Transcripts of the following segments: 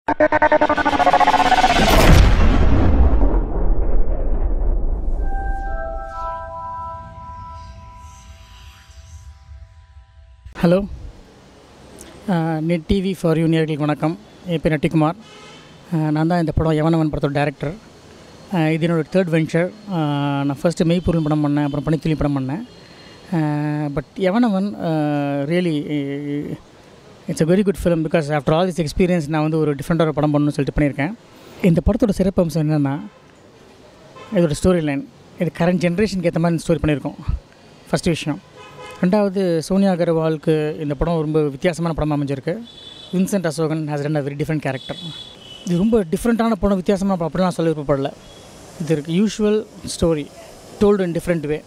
Hello net TV for you நேர்களுக்கு வணக்கம் என் பேர் நட்டிக்குமார் அஹ், நான் தான் இந்த படம் யவனவன் படத்தோட டேரக்டர் இது என்னோட தேர்ட் வெஞ்சர் நான் ஃபஸ்ட்டு மெய்ப்பொருள் படம் பண்ணேன் அப்புறம் பனித்துளி படம் பண்ணேன் பட் யவனவன் really it's a very good film because after all this experience நான் வந்து ஒரு டிஃப்ரெண்ட்டாக ஒரு படம் பண்ணணும்னு சொல்லிட்டு பண்ணியிருக்கேன் இந்த படத்தோட சிறப்பம்சம் என்னென்னா இதோட ஸ்டோரி லைன் இது கரண்ட் ஜென்ரேஷனுக்கு ஏற்ற மாதிரி ஸ்டோரி பண்ணியிருக்கோம் ஃபஸ்ட்டு விஷயம் ரெண்டாவது சோனியா அகர்வாலுக்கு இந்த படம் ரொம்ப வித்தியாசமான படமாக அமைஞ்சிருக்கு வின்சென்ட் அசோகன் ஹேஸ் ரெண்ட் அ வெரி டிஃப்ரெண்ட் கேரக்டர் இது ரொம்ப டிஃப்ரெண்ட்டான படம் வித்தியாசமான படம் அப்படிலாம் சொல்ல விருப்பப்படல இது இருக்கு usual story told in different way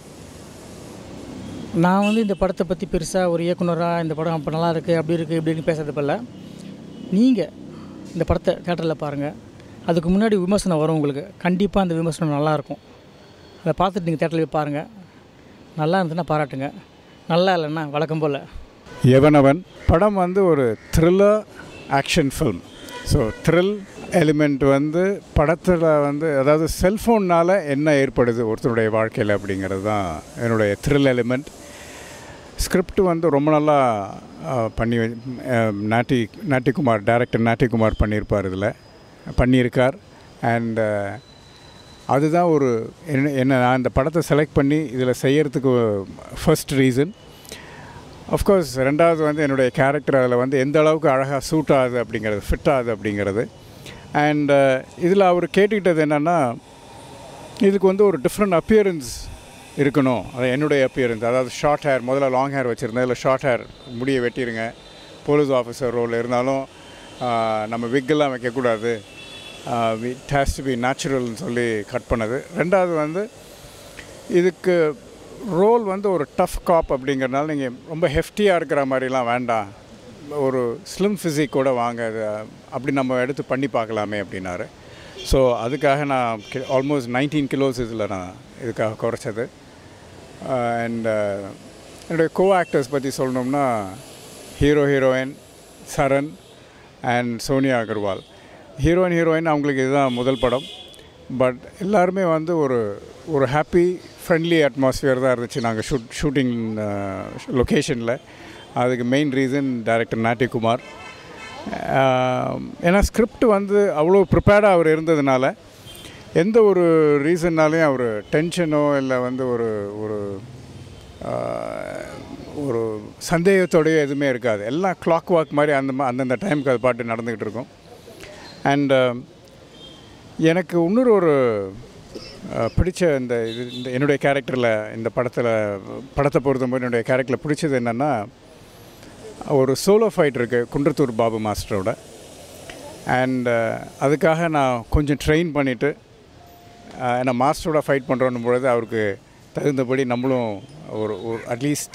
நான் வந்து இந்த படத்தை பற்றி பெருசாக ஒரு இயக்குனராக இந்த படம் அப்போ நல்லா இருக்குது அப்படி இருக்குது இப்படின்னு பேசுறது போல நீங்கள் இந்த படத்தை தேட்டரில் பாருங்கள் அதுக்கு முன்னாடி விமர்சனம் வரும் உங்களுக்கு கண்டிப்பாக அந்த விமர்சனம் நல்லாயிருக்கும் அதை பார்த்துட்டு நீங்கள் தேட்டரில் போய் பாருங்கள் நல்லா இருந்துச்சுன்னா பாராட்டுங்க நல்லா இல்லைன்னா வழக்கம் போல் எவனவன் படம் வந்து ஒரு thriller action film so thrill element வந்து படத்தில் வந்து அதாவது செல்ஃபோன்னால் என்ன ஏற்படுது ஒருத்தருடைய வாழ்க்கையில் அப்படிங்கிறது தான் என்னுடைய த்ரில் எலிமெண்ட் ஸ்கிரிப்ட் வந்து ரொம்ப நல்லா ஆ, பண்ணி வை- அஹ், நாட்டி நாட்டிக்குமார் டைரக்டர் நாட்டிக்குமார் பண்ணியிருப்பார் இதில் பண்ணியிருக்கார் அண்ட் அதுதான் ஒரு என்ன என்ன நான் இந்த படத்தை செலக்ட் பண்ணி இதில் செய்யறதுக்கு ஃபர்ஸ்ட் ரீசன் அஃப்கோர்ஸ் ரெண்டாவது வந்து என்னுடைய கேரக்டர் அதில் வந்து எந்த அளவுக்கு அழகாக சூட் ஆகுது அப்படிங்கிறது ஃபிட் ஆகுது அப்படிங்கிறது அண்ட் இதில் அவர் கேட்டுக்கிட்டது என்னென்னா இதுக்கு வந்து ஒரு டிஃப்ரெண்ட் அப்பியரன்ஸ் இருக்கணும் அது என்னுடைய அப்பியரன்ஸ் அதாவது ஷார்ட் ஹேர் முதல்ல லாங் ஹேர் வச்சுருந்தேன் இல்லை ஷார்ட் ஹேர் முடியை வெட்டிடுங்க போலீஸ் ஆஃபீஸர் ரோல் இருந்தாலும் ஆஹ், நம்ம விக்கெல்லாம் வைக்கக்கூடாது இட் ஹேஸ் டு பி நேச்சுரல்னு சொல்லி கட் பண்ணது ரெண்டாவது வந்து இதுக்கு ரோல் வந்து ஒரு டஃப் காப் அப்படிங்கிறனால நீங்கள் ரொம்ப ஹெஃப்டியாக இருக்கிற மாதிரிலாம் வேண்டாம் ஒரு ஸ்லிம் ஃபிசிக் கூட வாங்க அது அப்படி நம்ம எடுத்து பண்ணி பார்க்கலாமே அப்படின்னாரு ஸோ அதுக்காக நான் ஆல்மோஸ்ட் நைன்டீன் கிலோஸ் இதில் நான் இதுக்காக குறைச்சது அண்ட் என்னுடைய கோ ஆக்டர்ஸ் பற்றி சொல்லணும்னா hero heroine Charan and Sonia Agarwal heroine heroine அவங்களுக்கு இதுதான் முதல் படம் பட் எல்லாருமே வந்து ஒரு ஒரு ஹாப்பி ஃப்ரெண்ட்லி அட்மாஸ்ஃபியர் தான் இருந்துச்சு நாங்கள் ஷூட் ஷூட்டிங் லொக்கேஷனில் அதுக்கு மெயின் ரீசன் டைரக்டர் நாட்டிகுமார் ஆஹ், ஏன்னா ஸ்கிரிப்ட் வந்து அவ்வளோ ப்ரிப்பேர்டாக அவர் இருந்ததுனால எந்த ஒரு ரீசன்னாலையும் அவர் டென்ஷனோ இல்லை வந்து ஒரு ஒரு ஆஹ், ஒரு சந்தேகத்தோடயோ எதுவுமே இருக்காது எல்லாம் கிளாக் வாக் மாதிரி அந்த மா- அந்தந்த டைமுக்கு அது பாட்டு நடந்துக்கிட்டு இருக்கும் அண்ட் எனக்கு இன்னொரு ஒரு அஹ், பிடிச்ச இந்த இது இந்த என்னுடைய கேரக்டரில் இந்த படத்தில் படத்தை பொறுத்தம்போது என்னுடைய கேரக்டரில் பிடிச்சது என்னென்னா ஒரு சோலோ ஃபைட் இருக்குது குன்றத்தூர் பாபு மாஸ்டரோட அண்ட் அதுக்காக நான் கொஞ்சம் ட்ரெயின் பண்ணிவிட்டு ஏன்னா மாஸ்டரோட ஃபைட் பண்ணுறோன்னும் பொழுது அவருக்கு தகுந்தபடி நம்மளும் ஒரு ஒரு அட்லீஸ்ட்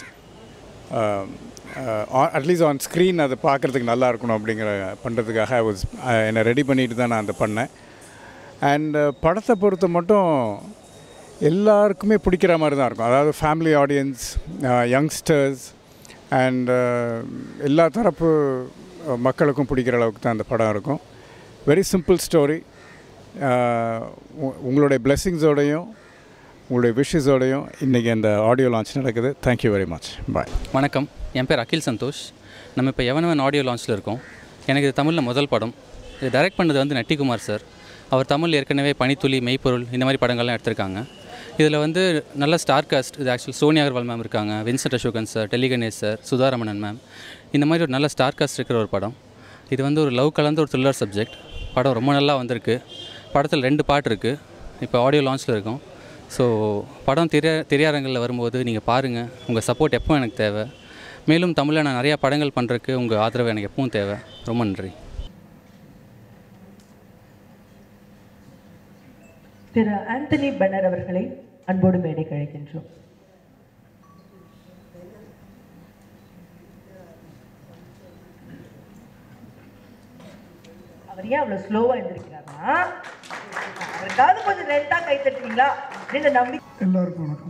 அட்லீஸ்ட் ஆன் ஸ்க்ரீன் அதை பார்க்குறதுக்கு நல்லா இருக்கணும் அப்படிங்கிற பண்ணுறதுக்காக ஐ வாஸ் என்னை ரெடி பண்ணிட்டு தான் நான் அதை பண்ணேன் அண்டு படத்தை பொறுத்த மட்டும் எல்லாருக்குமே பிடிக்கிற மாதிரி தான் இருக்கும் அதாவது ஃபேமிலி ஆடியன்ஸ் யங்ஸ்டர்ஸ் அண்ட் எல்லா தரப்பு அஹ், மக்களுக்கும் பிடிக்கிற அளவுக்கு தான் அந்த படம் இருக்கும் வெரி சிம்பிள் ஸ்டோரி உங்களுடைய பிளெஸ்ஸிங்ஸோடையும் உங்களுடைய விஷஸோடையும் இன்றைக்கி அந்த ஆடியோ லான்ச் நடக்குது தேங்க்யூ வெரி மச் பாய் வணக்கம் என் பேர் அகில் சந்தோஷ் நம்ம இப்போ எவனவன் ஆடியோ லான்ச்சில் இருக்கோம் எனக்கு இது தமிழில் முதல் படம் இது டைரக்ட் பண்ணது வந்து நட்டிகுமார் சார் அவர் தமிழ் ஏற்கனவே பனித்துளி மெய்ப்பொருள் இந்த மாதிரி படங்கள்லாம் எடுத்திருக்காங்க இதில் வந்து நல்ல ஸ்டார் காஸ்ட் இது ஆக்சுவல் சோனியா அகர்வால் மேம் இருக்காங்க Vincent Asokan sir டெல்லிகணேஷ் sir சுதாரமணன் ma'am இந்த மாதிரி ஒரு நல்ல ஸ்டார் காஸ்ட் இருக்கிற ஒரு படம் இது வந்து ஒரு லவ் கலந்த ஒரு த்ரில்லர் சப்ஜெக்ட் படம் ரொம்ப நல்லா வந்திருக்கு படத்தில் ரெண்டு பாட்டு இருக்குது இப்போ ஆடியோ லான்ச்சில் இருக்கோம் ஸோ படம் திரைய திரையரங்கில் வரும்போது நீங்கள் பாருங்கள் உங்கள் சப்போர்ட் எப்பவும் எனக்கு தேவை மேலும் தமிழில் நான் நிறையா படங்கள் பண்ணுறதுக்கு உங்கள் ஆதரவு எனக்கு எப்பவும் தேவை ரொம்ப நன்றி திரு ஆந்தனி பன்னர் அவர்களை அன்போடு மேடைக்கு அழைக்கின்றோம் அவர் ஏன் அவ்வளவு ஸ்லோவா இருந்திருக்கிறாருன்னா அவருக்காவது கொஞ்சம் லேட்டா கை தட்டுவீங்களா அப்படின்னு நம்பி எல்லாருக்கும் வணக்கம்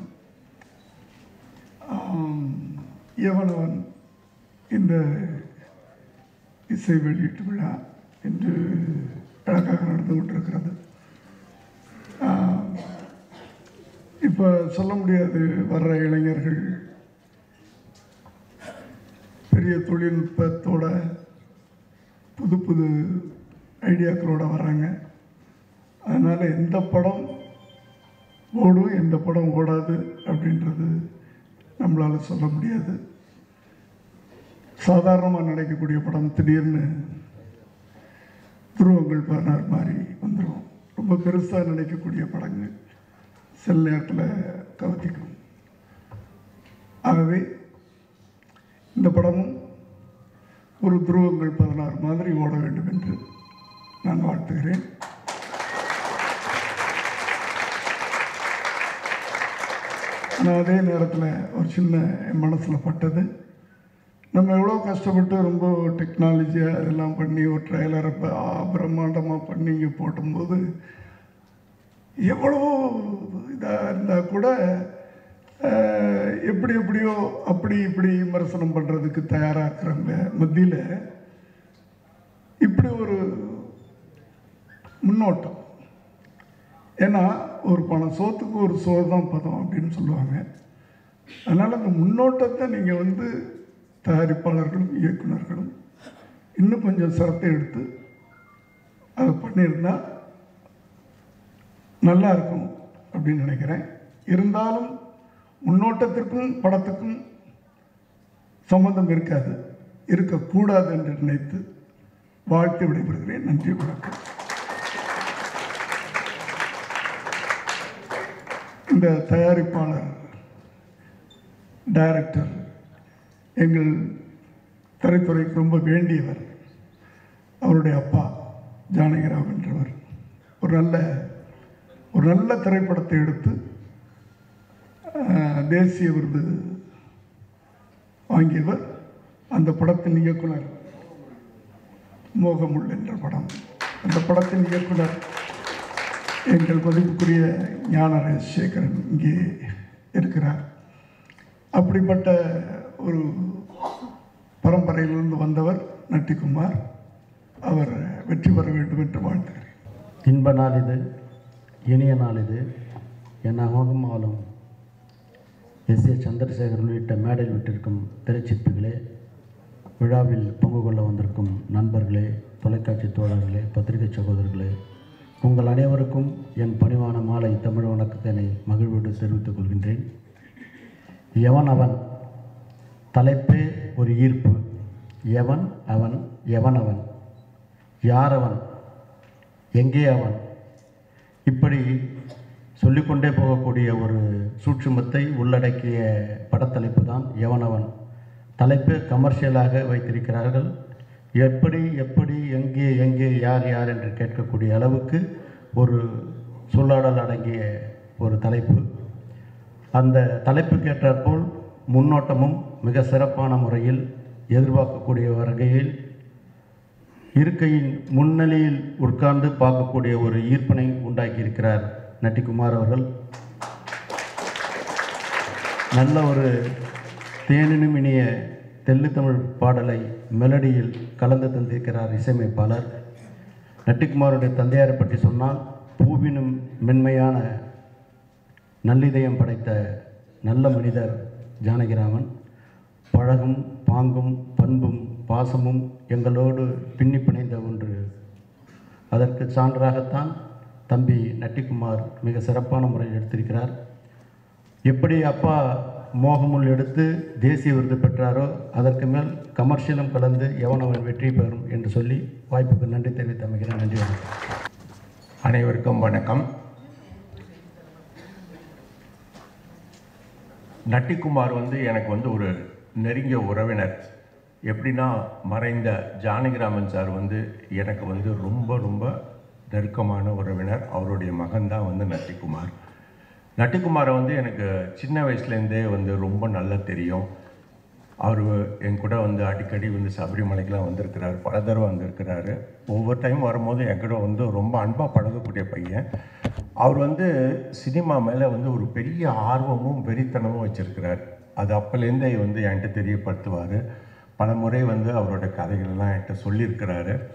ஆம், எவனவன் இந்த இசை வெளியீட்டு விழா இன்று கொண்டிருக்கிறது இப்போ சொல்ல முடியாது வர்ற இளைஞர்கள் பெரிய தொழில்நுட்பத்தோட புது புது ஐடியாக்களோட வராங்க அதனால் எந்த படம் ஓடும் எந்த படம் ஓடாது அப்படின்றது நம்மளால் சொல்ல முடியாது சாதாரணமாக நடக்கக்கூடிய படம் திடீர்னு துருவங்கள் பதினாறு மாதிரி வந்துடும் ரொம்ப பெருசாக நினைக்கக்கூடிய படங்கள் சில நேரத்தில் கவர்த்திக்கும் ஆகவே இந்த படமும் ஒரு துருவங்கள் பதினாறு மாதிரி ஓட வேண்டும் என்று நான் வாழ்த்துகிறேன் ஆனால் அதே நேரத்தில் ஒரு சின்ன என் மனசில் பட்டது நம்ம எவ்வளோ கஷ்டப்பட்டு ரொம்ப டெக்னாலஜியாக இதெல்லாம் பண்ணி ஒரு ட்ரெய்லரை பிரம்மாண்டமாக பண்ணி இங்கே போட்டும்போது எவ்வளவோ இதாக இருந்தால் கூட அஹ், எப்படி எப்படியோ அப்படி இப்படி விமர்சனம் பண்ணுறதுக்கு தயாராக இருக்கிறவங்க மத்தியில் இப்படி ஒரு முன்னோட்டம் ஏன்னா ஒரு பணம் சோத்துக்கு ஒரு சோறு தான் பதம் அப்படின்னு சொல்லுவாங்க அதனால் அந்த முன்னோட்டத்தை நீங்கள் வந்து தயாரிப்பாளர்களும் இயக்குனர்களும் இன்னும் கொஞ்சம் சிரத்தை எடுத்து அதை பண்ணியிருந்தா நல்லா இருக்கும் அப்படின்னு நினைக்கிறேன் இருந்தாலும் முன்னோட்டத்திற்கும் படத்துக்கும் சம்மந்தம் இருக்காது இருக்கக்கூடாது என்று நினைத்து வாழ்த்து விடைபெறுகிறேன் நன்றி வணக்கம் இந்த தயாரிப்பாளர் டைரக்டர் எங்கள் திரைத்துறைக்கு ரொம்ப வேண்டியவர் அவருடைய அப்பா ஜானகிராம் என்றவர் ஒரு நல்ல ஒரு நல்ல திரைப்படத்தை எடுத்து அஹ், தேசிய விருது வாங்கியவர் அந்த படத்தின் இயக்குனர் மோகமுள் என்ற படம் அந்த படத்தின் இயக்குனர் எங்கள் மதிப்புக்குரிய ஞான ராஜசேகரன் இங்கே இருக்கிறார் அப்படிப்பட்ட ஒரு பரம்பரையிலிருந்து வந்தவர் நட்டிக்குமார் அவர் வெற்றி பெற வேண்டும் என்று வாழ்த்துகிறேன் இன்ப நாள் இது இனிய நாள் இது என் அமோகம் ஆளும் எஸ் ஏ சந்திரசேகர் உள்ளிட்ட மேடையில் விட்டிருக்கும் திரைச்சிற்பிகளே விழாவில் பங்கு கொள்ள வந்திருக்கும் நண்பர்களே தொலைக்காட்சி தோழர்களே பத்திரிகை சகோதரர்களே உங்கள் அனைவருக்கும் என் பணிவான மாலை தமிழ் வணக்கத்தினை மகிழ்வோடு தெரிவித்துக் கொள்கின்றேன் எவன் அவன் தலைப்பே ஒரு ஈர்ப்பு எவன் அவன் எவன் அவன் யார் அவன் எங்கே அவன் இப்படி சொல்லிக்கொண்டே போகக்கூடிய ஒரு சூட்சுமத்தை உள்ளடக்கிய படத்தலைப்பு தான் எவனவன் தலைப்பு கமர்ஷியலாக வைத்திருக்கிறார்கள் எப்படி எப்படி எங்கே எங்கே யார் யார் என்று கேட்கக்கூடிய அளவுக்கு ஒரு சொல்லாடல் அடங்கிய ஒரு தலைப்பு அந்த தலைப்புக்கு ஏற்றாற்போல் முன்னோட்டமும் மிக சிறப்பான முறையில் எதிர்பார்க்கக்கூடிய வகையில் இருக்கையின் முன்னிலையில் உட்கார்ந்து பார்க்கக்கூடிய ஒரு ஈர்ப்பினை உண்டாக்கியிருக்கிறார் நட்டிக்குமார் அவர்கள் நல்ல ஒரு தேனினும் இனிய தெள்ளு தமிழ் பாடலை மெலடியில் கலந்து தந்திருக்கிறார் இசையமைப்பாளர் நட்டிக்குமாருடைய தந்தையாரை பற்றி சொன்னால் பூவினும் மென்மையான நல்லிதயம் படைத்த நல்ல மனிதர் ஜானகிராமன் பழகும் பாங்கும் பண்பும் பாசமும் எங்களோடு பின்னி பிணைந்த ஒன்று அதற்கு சான்றாகத்தான் தம்பி நட்டிக்குமார் மிக சிறப்பான முறையில் எடுத்திருக்கிறார் எப்படி அப்பா மோகமுள் எடுத்து தேசிய விருது பெற்றாரோ அதற்கு மேல் கமர்ஷியலும் கலந்து எவனவன் வெற்றி பெறும் என்று சொல்லி வாய்ப்புக்கு நன்றி தெரிவித்து அமைகிறேன் நன்றி வணக்கம் அனைவருக்கும் வணக்கம் நட்டிக்குமார் வந்து எனக்கு வந்து ஒரு நெருங்கிய உறவினர் எப்படின்னா மறைந்த ஜானகிராமன் சார் வந்து எனக்கு வந்து ரொம்ப ரொம்ப நெருக்கமான உறவினர் அவருடைய மகன்தான் வந்து நட்டிக்குமார் நட்டிக்குமாரை வந்து எனக்கு சின்ன வயசுலேருந்தே வந்து ரொம்ப நல்லா தெரியும் அவர் என் கூட வந்து அடிக்கடி வந்து சபரிமலைக்கெலாம் வந்திருக்கிறாரு பல தடவை வந்திருக்கிறாரு ஒவ்வொரு டைம் வரும்போது என் கூட வந்து ரொம்ப அன்பாக பழகக்கூடிய பையன் அவர் வந்து சினிமா மேலே வந்து ஒரு பெரிய ஆர்வமும் வெறித்தனமும் வச்சுருக்கிறார் அது அப்போலேருந்தே வந்து என்கிட்ட தெரியப்படுத்துவார் பல முறை வந்து அவரோட கதைகளெல்லாம் என்கிட்ட சொல்லியிருக்கிறாரு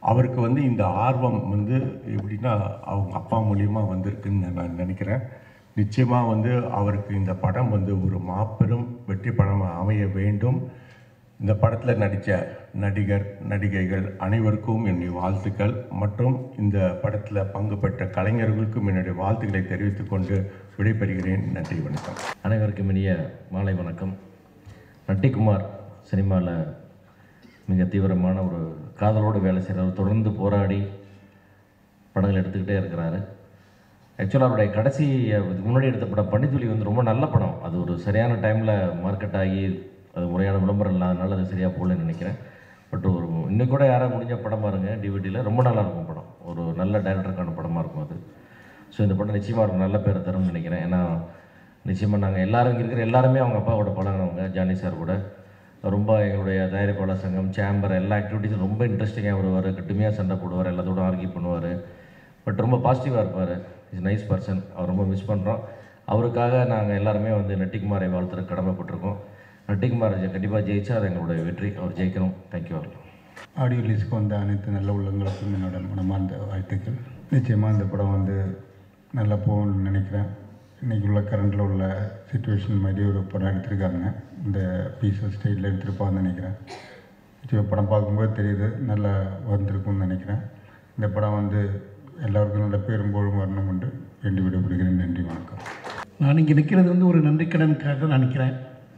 அவருக்கு வந்து இந்த ஆர்வம் வந்து எப்படின்னா அவங்க அப்பா மூலியமாக வந்திருக்குன்னு நான் நினைக்கிறேன் நிச்சயமாக வந்து அவருக்கு இந்த படம் வந்து ஒரு மாபெரும் வெற்றி படமாக அமைய வேண்டும் இந்த படத்தில் நடித்த நடிகர் நடிகைகள் அனைவருக்கும் என்னுடைய வாழ்த்துக்கள் மற்றும் இந்த படத்தில் பங்கு பெற்ற கலைஞர்களுக்கும் என்னுடைய வாழ்த்துக்களை தெரிவித்துக் கொண்டு விடைபெறுகிறேன் நன்றி வணக்கம் அனைவருக்கும் இனிய மாலை வணக்கம் நட்டிக்குமார் சினிமாவில் மிக தீவிரமான ஒரு காதலோடு வேலை செய்கிறவர் தொடர்ந்து போராடி படங்கள் எடுத்துக்கிட்டே இருக்கிறாரு ஆக்சுவலாக அவருடைய கடைசி இதுக்கு முன்னாடி எடுத்த படம் பனித்துளி வந்து ரொம்ப நல்ல படம் அது ஒரு சரியான டைமில் மார்க்கெட் ஆகி அது முறையான விளம்பரம் இல்லாதனால அது சரியாக போகலன்னு நினைக்கிறேன் பட் ஒரு இன்னும் கூட யாராவது முடிஞ்ச படம் பாருங்கள் டிவிடியில் ரொம்ப நல்லா இருக்கும் படம் ஒரு நல்ல டைரக்டருக்கான படமாக இருக்கும் அது ஸோ இந்த படம் நிச்சயமாக ஒரு நல்ல பேரை தரும்னு நினைக்கிறேன் ஏன்னா நிச்சயமாக நாங்கள் எல்லாரும் இங்கே இருக்கிற எல்லாருமே அவங்க அப்பாவோட பழகினவங்க ஜானி சார் கூட ரொம்ப எங்களுடைய தயாரிப்பாளர் சங்கம் சேம்பர் எல்லா ஆக்டிவிட்டீஸும் ரொம்ப இன்ட்ரெஸ்டிங்காக வருவார் கட்டுமையாக சண்டை போடுவார் எல்லாத்தோட ஆர்கியூ பண்ணுவார் பட் ரொம்ப பாசிட்டிவாக இருப்பார் இஸ் நைஸ் பர்சன் அவர் ரொம்ப மிஸ் பண்ணுறோம் அவருக்காக நாங்கள் எல்லாருமே வந்து நட்டிக்குமாரை வாழ்த்துற கடமைப்பட்டிருக்கோம் நட்டிக்குமார் கண்டிப்பாக ஜெயிச்சா அது எங்களுடைய வெற்றி அவர் ஜெயிக்கணும் தேங்க்யூ ஆல் ஆடியோ ரிலீஸ்க்கு வந்த அனைத்து நல்ல உள்ளங்களுக்கும் என்னோட மனமார்ந்த வாழ்த்துக்கள் நிச்சயமாக இந்த படம் வந்து நல்லா போகணும்னு நினைக்கிறேன் இன்றைக்கி உள்ள கரண்டில் உள்ள சுச்சுவேஷன் மாதிரி ஒரு படம் எடுத்திருக்காங்க இந்த பீசஸ் ஸ்டைலில் எடுத்திருப்பான்னு நினைக்கிறேன் நிச்சயம் படம் பார்க்கும்போது தெரியுது நல்லா வந்திருக்கும்னு நினைக்கிறேன் இந்த படம் வந்து எல்லாருக்கும் நல்ல பேரும் புகழும் வரணும் என்று வேண்டி விடைபெறுகிறேன் நன்றி வணக்கம் நான் இங்கே நிற்கிறது வந்து ஒரு நன்றிக்கடனுக்காக நான் நிற்கிறேன்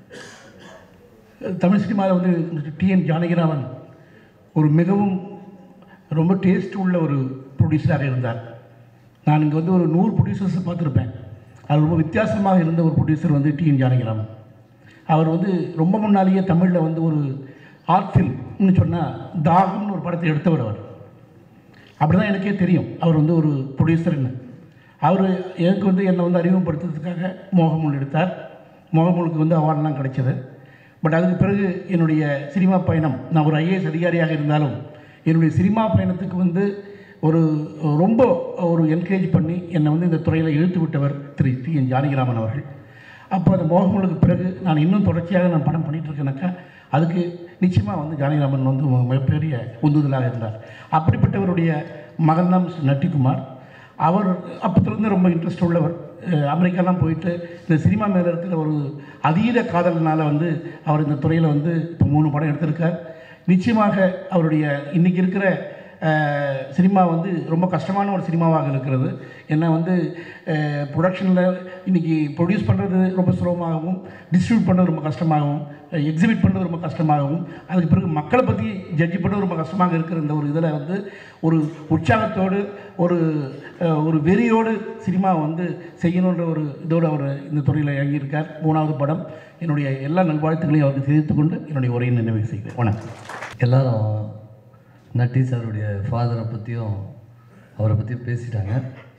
தமிழ் சினிமாவில் வந்து டிஎன் ஜானகிராமன் ஒரு மிகவும் ரொம்ப டேஸ்ட் உள்ள ஒரு ப்ரொடியூசராக இருந்தார் நான் இங்கே வந்து ஒரு நூறு ப்ரொடியூசர்ஸை பார்த்துருப்பேன் அது ரொம்ப வித்தியாசமாக இருந்த ஒரு ப்ரொடியூசர் வந்து டிஎன் ஜானகிராமன் அவர் வந்து ரொம்ப முன்னாலேயே தமிழில் வந்து ஒரு ஆர்ட் ஃபில்ம்னு சொன்னால் தாகம்னு ஒரு படத்தை எடுத்தவர் அவர் அப்படி தான் எனக்கே தெரியும் அவர் வந்து ஒரு ப்ரொடியூசர்னு அவர் எனக்கு வந்து என்னை வந்து அறிமுகப்படுத்துறதுக்காக மோகமுல் எடுத்தார் மோகமுலுக்கு வந்து அவார்டெலாம் கிடைச்சது பட் அதுக்கு பிறகு என்னுடைய சினிமா பயணம் நான் ஒரு ஐஏஎஸ் அதிகாரியாக இருந்தாலும் என்னுடைய சினிமா பயணத்துக்கு வந்து ஒரு ரொம்ப ஒரு என்கரேஜ் பண்ணி என்னை வந்து இந்த துறையில் இழுத்து விட்டவர் திரு டி என் ஜானகிராமன் அவர்கள் அப்போ அந்த மோகமுலுக்கு பிறகு நான் இன்னும் தொடர்ச்சியாக நான் படம் பண்ணிகிட்டு இருக்கேனாக்கா அதுக்கு நிச்சயமாக வந்து ஜானகிராமன் வந்து ம- மிகப்பெரிய உந்துதலாக இருந்தார் அப்படிப்பட்டவருடைய மகன் தான் மிஸ்டர் நட்டிக்குமார் அவர் அப்பத்திலிருந்து ரொம்ப இன்ட்ரெஸ்ட் உள்ளவர் அஹ் அமெரிக்காலாம் போயிட்டு இந்த சினிமா மேலே இருக்கிற ஒரு அதீத காதல்னால வந்து அவர் இந்த துறையில் வந்து இப்போ மூணு படம் எடுத்திருக்கார் நிச்சயமாக அவருடைய இன்றைக்கி இருக்கிற அஹ், சினிமா வந்து ரொம்ப கஷ்டமான ஒரு சினிமாவாக இருக்கிறது ஏன்னா வந்து ப்ரொடக்ஷனில் இன்றைக்கி ப்ரொடியூஸ் பண்ணுறது ரொம்ப சுலபமாகவும் டிஸ்ட்ரிபியூட் பண்ணுறது ரொம்ப கஷ்டமாகவும் எக்ஸிபிட் பண்ணுறது ரொம்ப கஷ்டமாகவும் அதுக்கு பிறகு மக்களை பற்றி ஜட்ஜ் பண்ணுறது ரொம்ப கஷ்டமாக இருக்கிற இந்த ஒரு இதில் வந்து ஒரு உற்சாகத்தோடு ஒரு அஹ், ஒரு வெறியோடு சினிமா வந்து செய்யணுன்ற ஒரு இதோடு அவர் இந்த துறையில் இறங்கியிருக்கார் மூணாவது படம் என்னுடைய எல்லா நல்வாழ்த்துக்களையும் அவருக்கு தெரிவித்துக் கொண்டு என்னுடைய உரையை நினைவு செய்கிறேன் வணக்கம் எல்லாரும் நட்டி சாருடைய ஃபாதரை பற்றியும் அவரை பற்றியும் பேசிட்டாங்க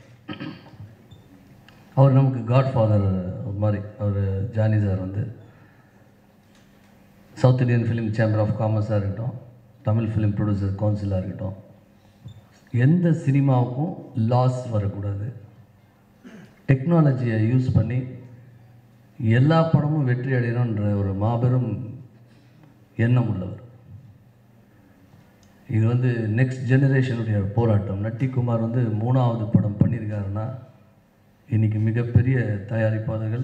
அவர் நமக்கு காட் ஃபாதர் மாதிரி அவர் ஜானி சார் வந்து South Indian film chamber of காமர்ஸாக இருக்கட்டும் தமிழ் ஃபிலிம் ப்ரொடியூசர் கவுன்சிலாக இருக்கட்டும் எந்த சினிமாவுக்கும் லாஸ் வரக்கூடாது டெக்னாலஜியை யூஸ் பண்ணி எல்லா படமும் வெற்றி அடையணுன்ற ஒரு மாபெரும் எண்ணம் உள்ளவர் இது வந்து நெக்ஸ்ட் ஜெனரேஷனுடைய போராட்டம் நட்டிக்குமார் வந்து மூணாவது படம் பண்ணியிருக்காருன்னா இன்றைக்கி மிகப்பெரிய தயாரிப்பாளர்கள்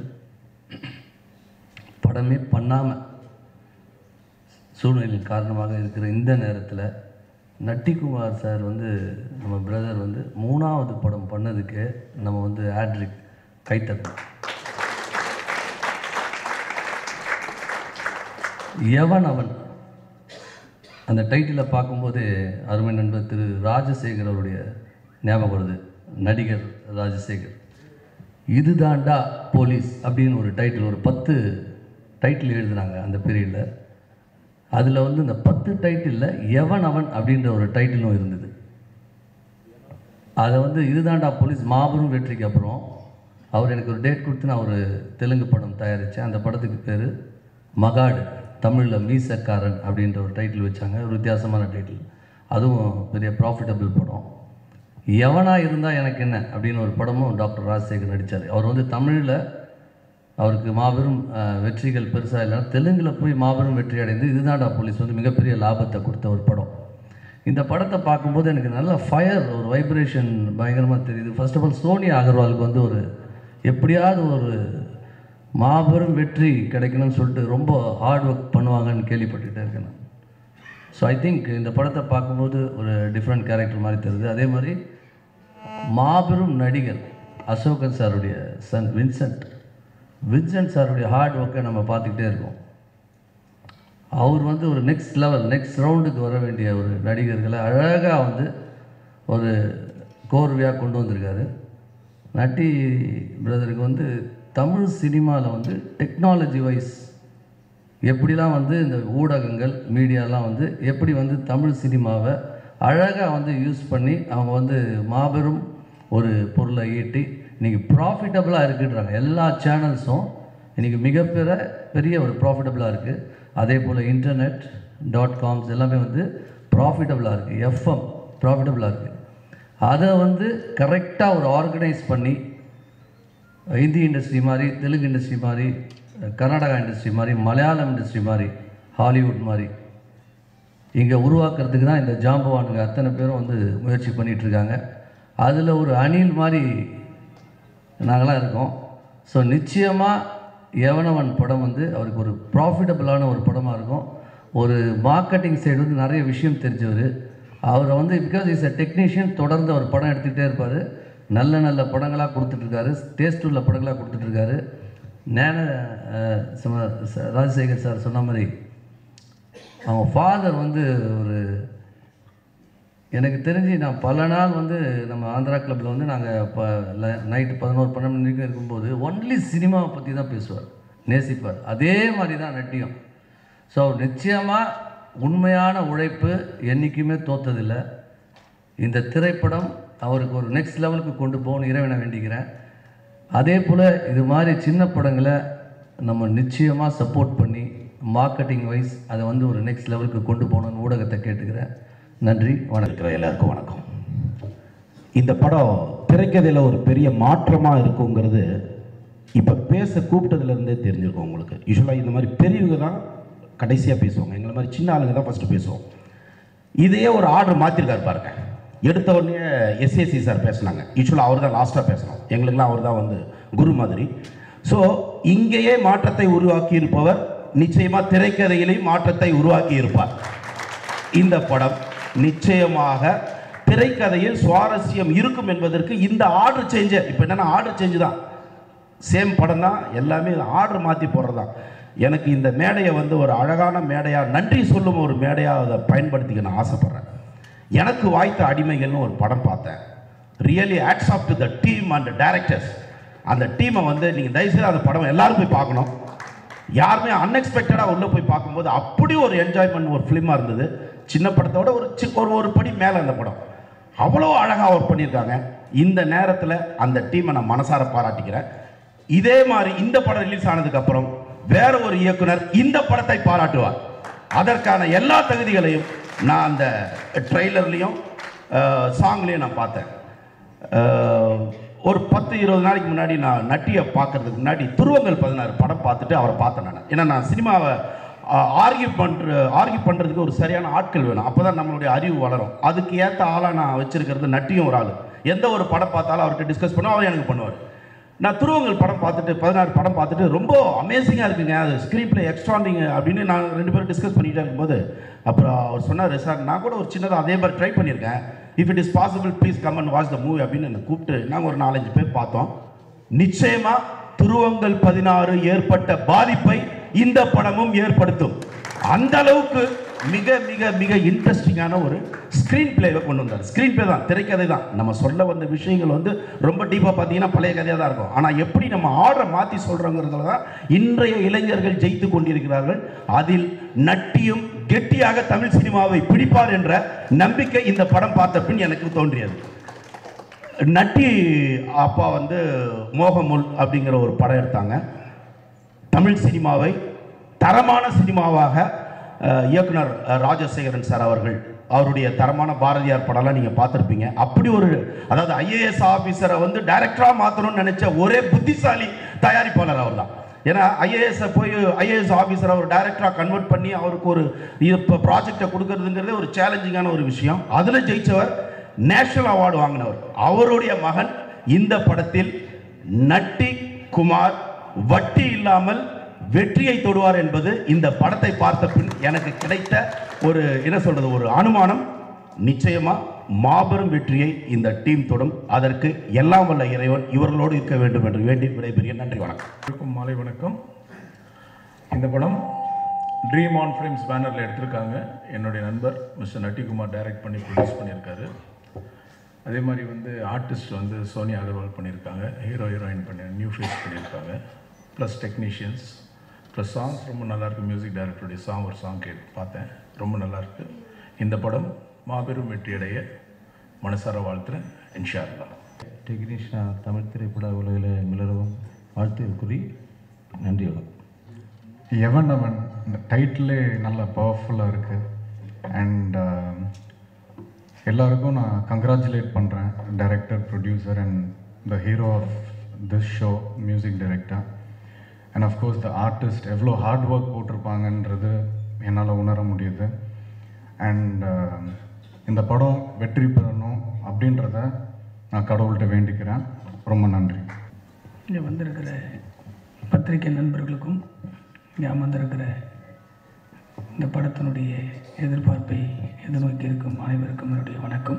படமே பண்ணாமல் சூழ்நிலையின் காரணமாக இருக்கிற இந்த நேரத்தில் நட்டிக்குமார் சார் வந்து நம்ம பிரதர் வந்து மூணாவது படம் பண்ணதுக்கு நம்ம வந்து ஆட்ரிக் கைத்தட்டணும் எவன் அவன் அந்த டைட்டிலை பார்க்கும்போது அருமை நண்பர் திரு ராஜசேகர் அவருடைய ஞாபகம் வருது நடிகர் ராஜசேகர் இதுதாண்டா போலீஸ் அப்படின்னு ஒரு டைட்டில் ஒரு பத்து டைட்டில் எழுதுனாங்க அந்த பீரியடில் அதில் வந்து இந்த பத்து டைட்டிலில் எவன் அவன் அப்படின்ற ஒரு டைட்டிலும் இருந்தது அதை வந்து இதுதாண்டா போலீஸ் மாபெரும் வெற்றிக்கு அப்புறம் அவர் எனக்கு ஒரு டேட் கொடுத்து நான் ஒரு தெலுங்கு படம் தயாரித்தேன் அந்த படத்துக்கு பேர் மகாடு தமிழில் மீசக்காரன் அப்படின்ற ஒரு டைட்டில் வச்சாங்க ஒரு வித்தியாசமான டைட்டில் அதுவும் பெரிய ப்ராஃபிட்டபிள் படம் எவனா இருந்தால் எனக்கு என்ன அப்படின்னு ஒரு படமும் டாக்டர் ராஜசேகர் நடித்தார் அவர் வந்து தமிழில் அவருக்கு மாபெரும் அஹ், வெற்றிகள் பெருசாக இல்லைனா தெலுங்கில் போய் மாபெரும் வெற்றி அடைந்து இதுதான்டா போலீஸ் வந்து மிகப்பெரிய லாபத்தை கொடுத்த ஒரு படம் இந்த படத்தை பார்க்கும்போது எனக்கு நல்ல ஃபயர் ஒரு வைப்ரேஷன் பயங்கரமாக தெரியுது ஃபர்ஸ்ட் ஆஃப் ஆல் சோனியா அகர்வாலுக்கு வந்து ஒரு எப்படியாவது ஒரு மாபெரும் வெற்றி கிடைக்கணும்னு சொல்லிட்டு ரொம்ப ஹார்ட் ஒர்க் பண்ணுவாங்கன்னு கேள்விப்பட்டுட்டே இருக்கேன் நான் ஸோ ஐ திங்க் இந்த படத்தை பார்க்கும்போது ஒரு டிஃப்ரெண்ட் கேரக்டர் மாதிரி தெரியுது அதே மாதிரி மாபெரும் நடிகர் அசோகன் சாருடைய சன் வின்சென்ட் வின்சென்ட் சாருடைய ஹார்ட் ஒர்க்கை நம்ம பார்த்துக்கிட்டே இருக்கோம் அவர் வந்து ஒரு நெக்ஸ்ட் லெவல் நெக்ஸ்ட் ரவுண்டுக்கு வர வேண்டிய ஒரு நடிகர்களை அழகாக வந்து ஒரு கோர்வையாக கொண்டு வந்திருக்காரு நட்டி பிரதருக்கு வந்து தமிழ் சினிமாவில் வந்து டெக்னாலஜி வைஸ் எப்படிலாம் வந்து இந்த ஊடகங்கள் மீடியாலாம் வந்து எப்படி வந்து தமிழ் சினிமாவை அழகாக வந்து யூஸ் பண்ணி அவங்க வந்து மாபெரும் ஒரு பொருளை ஈட்டி இன்றைக்கி ப்ராஃபிட்டபுளாக இருக்குன்றாங்க எல்லா சேனல்ஸும் இன்றைக்கி மிகப்பெரிய பெரிய ஒரு ப்ராஃபிட்டபுளாக இருக்குது அதே போல் இன்டர்நெட் டாட் காம்ஸ் எல்லாமே வந்து ப்ராஃபிட்டபுளாக இருக்குது எஃப்எம் ப்ராஃபிட்டபுளாக இருக்குது அதை வந்து கரெக்டாக ஒரு ஆர்கனைஸ் பண்ணி ஹிந்தி இண்டஸ்ட்ரி மாதிரி தெலுங்கு இண்டஸ்ட்ரி மாதிரி கர்நாடகா இண்டஸ்ட்ரி மாதிரி மலையாளம் இண்டஸ்ட்ரி மாதிரி ஹாலிவுட் மாதிரி இங்கே உருவாக்குறதுக்கு தான் இந்த ஜாம்பவானுங்க அத்தனை பேரும் வந்து முயற்சி பண்ணிட்டு இருக்காங்க அதில் ஒரு அணில் மாதிரி நாங்களாம் இருக்கோம் ஸோ நிச்சயமாக எவனவன் படம் வந்து அவருக்கு ஒரு ப்ராஃபிட்டபுளான ஒரு படமாக இருக்கும் ஒரு மார்க்கெட்டிங் சைடு வந்து நிறைய விஷயம் தெரிஞ்சவர் அவரை வந்து பிகாஸ் இஸ் அ டெக்னீஷியன் தொடர்ந்து அவர் படம் எடுத்துக்கிட்டே இருப்பார் நல்ல நல்ல படங்களாக கொடுத்துட்ருக்காரு டேஸ்ட் உள்ள படங்களாக கொடுத்துட்ருக்காரு ஞான அஹ், சும- ச- ராஜசேகர் சார் சொன்ன மாதிரி அவங்க ஃபாதர் வந்து ஒரு எனக்கு தெரிஞ்சு நான் பல நாள் வந்து நம்ம ஆந்திரா கிளப்பில் வந்து நாங்கள் இப்போ நைட்டு பதினோரு பன்னெண்டு மணிக்கு இருக்கும்போது ஒன்லி சினிமாவை பற்றி தான் பேசுவார் நேசிப்பார் அதே மாதிரி தான் நட்டியும் ஸோ நிச்சயமாக உண்மையான உழைப்பு என்றைக்குமே தோத்ததில்லை இந்த திரைப்படம் அவருக்கு ஒரு நெக்ஸ்ட் லெவலுக்கு கொண்டு போகணும் இறைவனை வேண்டிக்கிறேன் அதே போல் இது மாதிரி சின்ன படங்களை நம்ம நிச்சயமாக சப்போர்ட் பண்ணி மார்க்கெட்டிங் வைஸ் அதை வந்து ஒரு நெக்ஸ்ட் லெவலுக்கு கொண்டு போகணும்னு ஊடகத்தை கேட்டுக்கிறேன் நன்றி வணக்கம் இருக்கிற எல்லாருக்கும் வணக்கம் இந்த படம் திரைக்கதையில் ஒரு பெரிய மாற்றமாக இருக்குங்கிறது இப்போ பேச கூப்பிட்டதுலேருந்தே தெரிஞ்சிருக்கும் உங்களுக்கு யூஸ்வலாக இந்த மாதிரி பெரியவங்க தான் கடைசியாக பேசுவாங்க எங்களை மாதிரி சின்ன ஆளுங்க தான் ஃபஸ்ட்டு பேசுவோம் இதையே ஒரு ஆர்டர் மாற்றிருக்காரு பாருங்க எடுத்த உடனே எஸ்ஏசி சார் பேசினாங்க யூஸ்வலாக அவர் தான் லாஸ்ட்டாக பேசணும் எங்களுக்கெல்லாம் அவர் தான் வந்து குரு மாதிரி ஸோ இங்கேயே மாற்றத்தை உருவாக்கி இருப்பவர் நிச்சயமாக திரைக்கதையிலேயும் மாற்றத்தை உருவாக்கி இருப்பார் இந்த படம் நிச்சயமாக திரைக்கதையில் சுவாரஸ்யம் இருக்கும் என்பதற்கு இந்த ஆர்டர் சேஞ்சை இப்போ என்னென்னா ஆர்டர் சேஞ்சு தான் சேம் படம் தான் எல்லாமே ஆர்டர் மாற்றி போடுறது தான் எனக்கு இந்த மேடையை வந்து ஒரு அழகான மேடையாக நன்றி சொல்லும் ஒரு மேடையாக அதை பயன்படுத்திக்க நான் ஆசைப்பட்றேன் எனக்கு வாய்த்த அடிமைகள்னு ஒரு படம் பார்த்தேன் really hats off to the team and directors அந்த டீமை வந்து நீங்கள் தயவுசெய்து அந்த படம் எல்லாரும் போய் பார்க்கணும் யாருமே அன்எக்ஸ்பெக்டடாக உள்ளே போய் பார்க்கும்போது அப்படி ஒரு என்ஜாய்மெண்ட் ஒரு ஃபிலிமாக இருந்தது சின்ன படத்தோட ஒரு சி ஒரு ஒரு படி மேலே அந்த படம் அவ்வளோ அழகாக ஒர்க் பண்ணியிருக்காங்க இந்த நேரத்தில் அந்த டீமை நான் மனசார பாராட்டிக்கிறேன் இதே மாதிரி இந்த படம் ரிலீஸ் ஆனதுக்கப்புறம் வேற ஒரு இயக்குனர் இந்த படத்தை பாராட்டுவார் அதற்கான எல்லா தகுதிகளையும் நான் அந்த ட்ரெய்லர்லேயும் சாங்லேயும் நான் பார்த்தேன் அஹ், ஒரு பத்து இருபது நாளைக்கு முன்னாடி நான் நட்டியை பார்க்கறதுக்கு முன்னாடி துருவங்கள் பதினாறு படம் பார்த்துட்டு அவரை பார்த்தேன் நான் ஏன்னா நான் சினிமாவை ஆர்கியூ பண்ணுற ஆர்கியூ பண்ணுறதுக்கு ஒரு சரியான ஆட்கள் வேணும் அப்போ தான் நம்மளுடைய அறிவு வளரும் அதுக்கு ஏற்ற ஆளாக நான் வச்சிருக்கிறது நட்டியும் ஒரு ஆள் எந்த ஒரு படம் பார்த்தாலும் அவர்கிட்ட டிஸ்கஸ் பண்ணுவோம் அவர் எனக்கு பண்ணுவார் நான் துருவங்கள் படம் பார்த்துட்டு பதினாறு படம் பார்த்துட்டு ரொம்ப அமேசிங்காக இருக்குங்க அது ஸ்க்ரீன் பிளே எக்ஸ்ட்ராண்டிங் அப்படின்னு நான் ரெண்டு பேரும் டிஸ்கஸ் பண்ணிகிட்டே இருக்கும்போது அப்புறம் அவர் சொன்னார் சார் நான் கூட ஒரு சின்னதாக அதே மாதிரி ட்ரை பண்ணியிருக்கேன் if it is possible please come and watch the movie அப்படின்னு என்னை கூப்பிட்டு நாங்கள் ஒரு நாலஞ்சு பேர் பார்த்தோம் நிச்சயமா துருவங்கள் பதினாறு ஏற்பட்ட பாதிப்பை இந்த படமும் ஏற்படுத்தும் அந்த அளவுக்கு மிக மிக மிக இன்ட்ரெஸ்டிங்கான ஒரு ஸ்க்ரீன் பிளேவை கொண்டு வந்தார் ஸ்க்ரீன் பிளே தான் திரைக்கதை தான் நம்ம சொல்ல வந்த விஷயங்கள் வந்து ரொம்ப டீப்பாக பார்த்தீங்கன்னா பழைய கதையாக தான் இருக்கும் ஆனால் எப்படி நம்ம ஆர்டரை மாற்றி சொல்கிறோங்கிறதுல தான் இன்றைய இளைஞர்கள் ஜெயித்து கொண்டிருக்கிறார்கள் அதில் நட்டியும் கெட்டியாக தமிழ் சினிமாவை பிடிப்பார் என்ற நம்பிக்கை இந்த படம் பார்த்த பின் எனக்கு தோன்றியது நட்டி அப்பா வந்து மோகமுல் அப்படிங்கிற ஒரு படம் எடுத்தாங்க தமிழ் சினிமாவை தரமான சினிமாவாக அஹ், இயக்குனர் அஹ், ராஜசேகரன் சார் அவர்கள் அவருடைய தரமான பாரதியார் படம்லாம் நீங்கள் பார்த்துருப்பீங்க அப்படி ஒரு அதாவது ஐஏஎஸ் ஆஃபீஸரை வந்து டைரக்டராக மாற்றணும்னு நினச்ச ஒரே புத்திசாலி தயாரிப்பாளர் அவர் தான் ஏன்னா ஐஏஎஸை போய் ஐஏஎஸ் ஆஃபீஸரை ஒரு டைரக்டராக கன்வெர்ட் பண்ணி அவருக்கு ஒரு இப்போ ப்ராஜெக்டை கொடுக்கறதுங்கிறதே ஒரு சேலஞ்சிங்கான ஒரு விஷயம் அதில் ஜெயிச்சவர் நேஷனல் அவார்டு வாங்கினவர் அவருடைய மகன் இந்த படத்தில் நட்டி குமார் வட்டி இல்லாமல் வெற்றியை தொடுவார் என்பது இந்த படத்தை பார்த்த பின் எனக்கு கிடைத்த ஒரு என்ன சொல்றது ஒரு அனுமானம் நிச்சயமா மாபெரும் வெற்றியை இந்த டீம் தொடும் அதற்கு எல்லாம் வல்ல இறைவன் இவர்களோடு இருக்க வேண்டும் என்று வேண்டி விடைபெறுகிறேன் நன்றி வணக்கம் அனைவருக்கும் மாலை வணக்கம் இந்த படம் ட்ரீம் ஆன் ஃப்ரேம்ஸ் பேனரில் எடுத்திருக்காங்க என்னுடைய நண்பர் மிஸ்டர் நட்டிகுமார் டைரக்ட் பண்ணி ப்ரொடியூஸ் பண்ணியிருக்காரு அதே மாதிரி வந்து ஆர்டிஸ்ட் வந்து சோனியா அகர்வால் பண்ணியிருக்காங்க ஹீரோ ஹீரோயின் பண்ணி நியூ ஃபேஸ் பண்ணியிருக்காங்க ப்ளஸ் டெக்னீஷியன்ஸ் ப்ளஸ் சாங்ஸ் ரொம்ப நல்லாயிருக்கு மியூசிக் டைரக்டருடைய சாங் ஒரு சாங் கேட்டு பார்த்தேன் ரொம்ப நல்லாயிருக்கு இந்த படம் மாபெரும் வெற்றியடைய மனசார வாழ்த்துறேன் இன்ஷா அல்லாஹ் டெக்னீஷியனாக தமிழ் திரைப்பட உலகில் மிளரவும் வாழ்த்து கூறி நன்றி வணக்கம் எவன் அவன் இந்த டைட்டிலே நல்லா பவர்ஃபுல்லாக இருக்குது அண்ட் எல்லாருக்கும் நான் கங்க்ராச்சுலேட் பண்ணுறேன் director producer and the hero of this show music director and of course the artist எவ்வளோ ஹார்ட் ஒர்க் போட்டிருப்பாங்கன்றது என்னால் உணர முடியுது அண்ட் இந்த படம் வெற்றி பெறணும் அப்படின்றத நான் கடவுள்கிட்ட வேண்டிக்கிறேன் ரொம்ப நன்றி இங்கே வந்திருக்கிற பத்திரிகை நண்பர்களுக்கும் இங்கே அமர்ந்திருக்கிற இந்த படத்தினுடைய எதிர்பார்ப்பை எதிர்நோக்கி இருக்கும் அனைவருக்கும் என்னுடைய வணக்கம்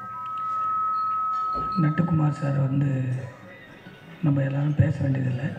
நட்டுக்குமார் சார் வந்து நம்ம எல்லாரும் பேச வேண்டியதில்லை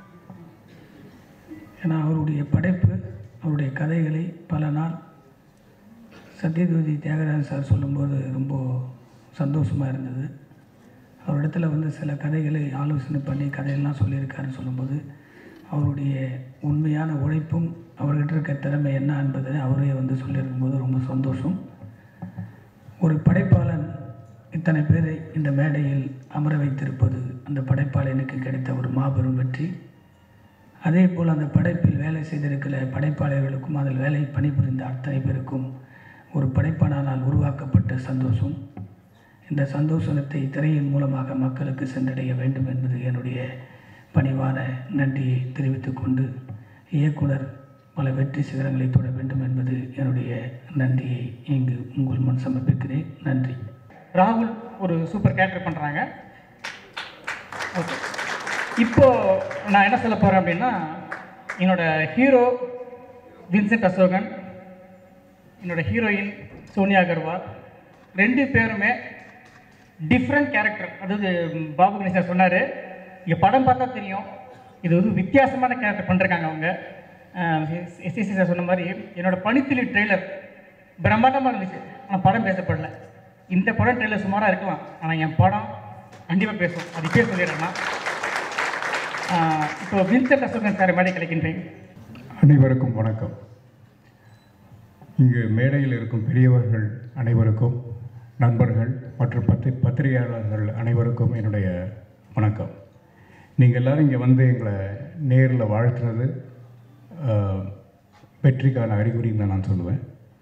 ஏன்னா அவருடைய படைப்பு அவருடைய கதைகளை பல நாள் சத்யஜோதி தியாகராஜன் சார் சொல்லும்போது ரொம்ப சந்தோஷமாக இருந்தது அவரிடத்துல வந்து சில கதைகளை ஆலோசனை பண்ணி கதையெல்லாம் சொல்லியிருக்காருன்னு சொல்லும்போது அவருடைய உண்மையான உழைப்பும் அவர்கிட்ட இருக்க திறமை என்ன என்பதை அவரே வந்து சொல்லியிருக்கும்போது ரொம்ப சந்தோஷம் ஒரு படைப்பாளன் இத்தனை பேரை இந்த மேடையில் அமர வைத்திருப்பது அந்த படைப்பாளனுக்கு கிடைத்த ஒரு மாபெரும் வெற்றி அதே போல் அந்த படைப்பில் வேலை செய்திருக்கிற படைப்பாளர்களுக்கும் அதில் வேலை பணிபுரிந்த அத்தனை பேருக்கும் ஒரு படைப்பாளனால் உருவாக்கப்பட்ட சந்தோஷம் இந்த சந்தோஷத்தை திரையின் மூலமாக மக்களுக்கு சென்றடைய வேண்டும் என்பது என்னுடைய பணிவான நன்றியை தெரிவித்துக் கொண்டு இயக்குனர் பல வெற்றி சிகரங்களை தொட வேண்டும் என்பது என்னுடைய நன்றியை இங்கு உங்கள் முன் சமர்ப்பிக்கிறேன் நன்றி ராகுல் ஒரு சூப்பர் கேரக்டர் பண்ணுறாங்க ஓகே இப்போ நான் என்ன சொல்ல போகிறேன் அப்படின்னா என்னோட ஹீரோ வின்சென்ட் அசோகன் என்னோட ஹீரோயின் சோனியா அகர்வால் ரெண்டு பேருமே டிஃப்ரெண்ட் கேரக்டர் அதாவது ம், பாபு கணேசன் சொன்னார் இங்கே படம் பார்த்தா தெரியும் இது வந்து வித்தியாசமான கேரக்டர் பண்ணிருக்காங்க அவங்க எஸ்எஸ்சி சார் சொன்ன மாதிரி என்னோட பனித்துளி ட்ரெய்லர் பிரம்மாண்டமாக இருந்துச்சு ஆனால் படம் பேசப்படல இந்த படம் ட்ரெய்லர் சுமாராக இருக்கலாம் ஆனால் என் படம் கண்டிப்பாக பேசும் அது இப்பயே சொல்லிடுறேன்னா இப்போ வின்சென்ட் அசோகன் சார் மேடை கிடைக்கின்றேன் அனைவருக்கும் வணக்கம் இங்கு மேடையில் இருக்கும் பெரியவர்கள் அனைவருக்கும் நண்பர்கள் மற்றும் பத்தி பத்திரிகையாளர்கள் அனைவருக்கும் என்னுடைய வணக்கம் நீங்கள் எல்லாரும் இங்கே வந்து எங்களை நேரில் வாழ்த்துறது ஆஹ், வெற்றிக்கான அறிகுறின்னு தான் நான் சொல்லுவேன்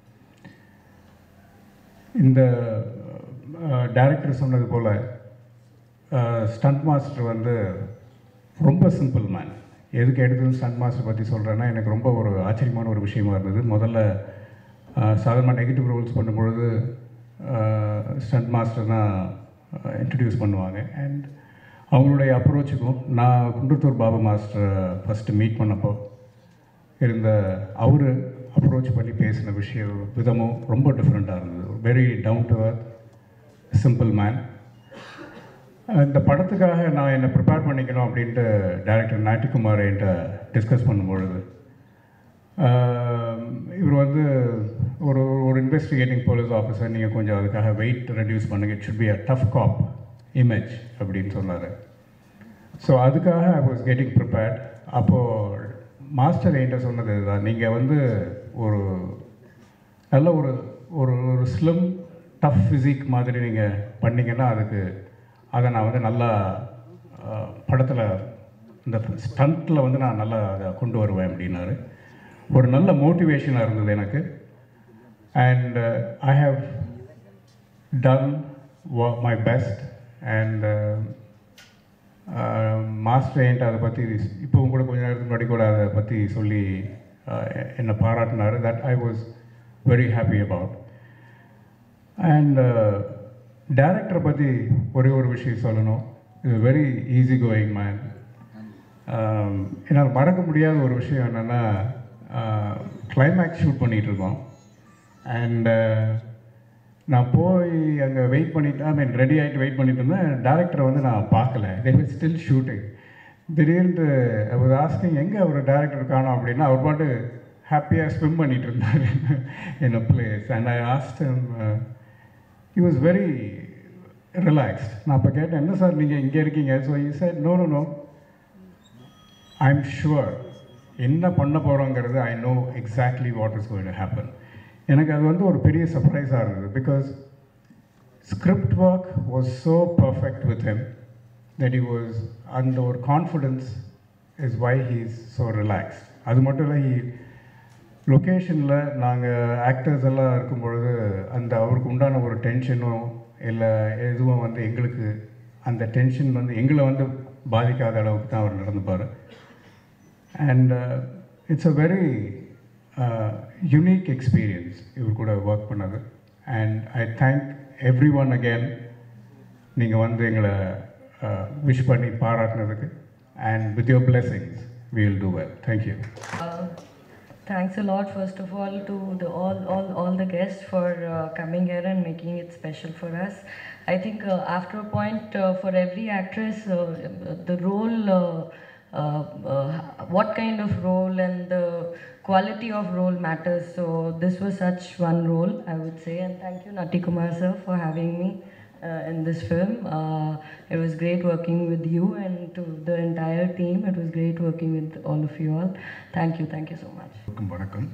இந்த டைரக்டர் சொன்னது போல் ஸ்டண்ட் மாஸ்டர் வந்து ரொம்ப சிம்பிள் மேன் எதுக்கு எடுத்தது ஸ்டண்ட் மாஸ்டர் பற்றி சொல்கிறேன்னா எனக்கு ரொம்ப ஒரு ஆச்சரியமான ஒரு விஷயமா இருந்தது முதல்ல சாதாரண நெகட்டிவ் ரோல்ஸ் பண்ணும்பொழுது ஸ்டண்ட் மாஸ்டர் தான் இன்ட்ரடியூஸ் பண்ணுவாங்க அண்ட் அவங்களுடைய அப்ரோச்சுக்கும் நான் குன்றத்தூர் பாபா மாஸ்டரை ஃபஸ்ட்டு மீட் பண்ணப்போ இருந்த அவர் அப்ரோச் பண்ணி பேசின விஷயம் விதமும் ரொம்ப டிஃப்ரெண்ட்டாக இருந்தது very down to earth simple man இந்த படத்துக்காக நான் என்னை ப்ரிப்பேர் பண்ணிக்கணும் அப்படின்ட்டு டைரக்டர் நாட்டிகுமார் என்கிட்ட டிஸ்கஸ் பண்ணும்பொழுது ஆஹ், இவர் வந்து ஒரு ஒரு இன்வெஸ்டிகேட்டிங் போலீஸ் ஆஃபீஸர் நீங்கள் கொஞ்சம் அதுக்காக வெயிட் ரெடியூஸ் பண்ணுங்க it should be a tough cop image அப்படின்னு சொன்னார் ஸோ அதுக்காக ஐ வாஸ் கெட்டிங் ப்ரிப்பேர்ட் அப்போது மாஸ்டர் என்கிட்ட சொன்னது இதுதான் நீங்கள் வந்து ஒரு நல்ல ஒரு ஒரு ஒரு ஸ்லிம் டஃப் ஃபிசிக் மாதிரி நீங்கள் பண்ணீங்கன்னா அதுக்கு அதை நான் வந்து நல்லா படத்தில் இந்த ஸ்டண்ட்டில் வந்து நான் நல்லா அதை கொண்டு வருவேன் அப்படின்னாரு ஒரு நல்ல மோட்டிவேஷனாக இருந்தது எனக்கு and I have done my best and master என்கிட்ட அதை பற்றி இப்போவும் கூட கொஞ்ச நேரத்துக்கு முன்னாடி கூட அதை பற்றி சொல்லி ஆஹ், என்னை பாராட்டினார் that I was very happy about and டேரக்டரை பற்றி ஒரே ஒரு விஷயம் சொல்லணும் இது வெரி ஈஸி கோயிங் மேன் என்னால் மறக்க முடியாத ஒரு விஷயம் என்னென்னா கிளைமேக்ஸ் ஷூட் பண்ணிகிட்டு இருக்கோம் அண்ட் நான் போய் அங்கே வெயிட் பண்ணிட்டு ஐ மீன் ரெடி ஆகிட்டு வெயிட் பண்ணிட்டு இருந்தேன் டேரக்டரை வந்து நான் பார்க்கல தே வில் ஸ்டில் ஷூட்டிங் திடீர்னு அவர் ஆஸ்கிங் எங்கே அவர் டேரக்டர் காணோம் அப்படின்னா அவர் பாட்டு ஹாப்பியாக ஸ்விம் பண்ணிட்டு இருந்தார் in a place and I asked he was very relaxed நான் இப்போ கேட்டேன் என்ன சார் நீங்கள் இங்கே இருக்கீங்க so he said no no no I am sure என்ன பண்ண போகிறோங்கிறது I know exactly what is going to happen எனக்கு அது வந்து ஒரு பெரிய சர்ப்ரைஸாக இருந்தது because script work was so perfect with him that he was அந்த ஒரு confidence is why he is so relaxed அது மட்டும் இல்லை ஹீ லொக்கேஷனில் நாங்கள் ஆக்டர்ஸ் எல்லாம் இருக்கும் பொழுது அந்த அவருக்கு உண்டான ஒரு டென்ஷனோ இல்லை எதுவும் வந்து எங்களுக்கு அந்த டென்ஷன் வந்து எங்களை வந்து பாதிக்காத அளவுக்கு தான் அவர் நடந்துப்பார் and it's a very unique experience இவர் கூட ஒர்க் பண்ணது and I thank everyone again நீங்கள் வந்து எங்களை விஷ் பண்ணி பாராட்டினதுக்கு and with your blessings we'll do well thank you Uh, thanks a lot, first of all, to the, all, all, all the guests for uh, coming here and making it special for us. I think uh, after a point, uh, for every actress, uh, the role, uh, uh, uh, what kind of role and the quality of role matters. So this was such one role, I would say. And thank you, Nati Kumar sir, for having me uh, in this film. Uh, it was great working with you and to the entire team. It was great working with all of you all. Thank you, thank you so much. Welcome, Vanakkam.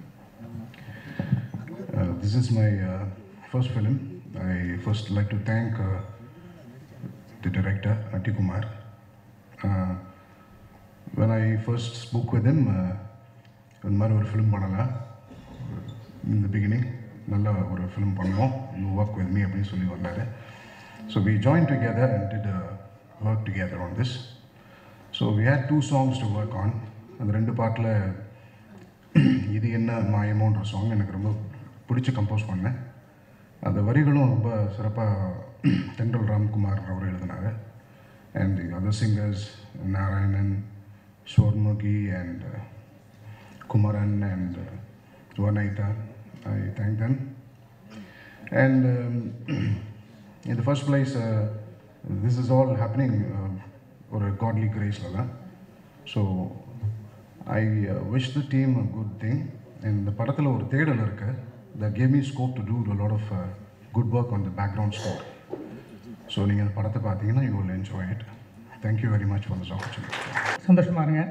Uh, this is my uh, first film. I first like to thank uh, the director, Nati Kumar. Uh, when I first spoke with him, uh, இந்த மாதிரி ஒரு film பண்ணலாம் இந்த beginning நல்ல ஒரு film பண்ணுவோம் you work with me அப்படின்னு சொல்லி வந்தார் so we join together and did work together on this so we had two songs to work on அந்த ரெண்டு பாட்டில் இது என்ன மாயமோன்ற சாங் எனக்கு ரொம்ப பிடிச்சி கம்போஸ் பண்ணேன் அந்த வரிகளும் ரொம்ப சிறப்பாக தென்றல் ராம்குமார் அவர் எழுதினார் and the other singers Narayanan Swarmukhi and Kumaran and Vanitha I thank them and in the first place uh, this is all happening uh, ஒரு godly கிரேஸில் தான் so I wish the team a good thing இந்த படத்தில் ஒரு தேடல் இருக்கு the came me scope to do lot of good work on the background score so நீங்கள் அந்த படத்தை பார்த்தீங்கன்னா you will enjoy it thank you very much for this opportunity சந்தோஷமாக இருங்க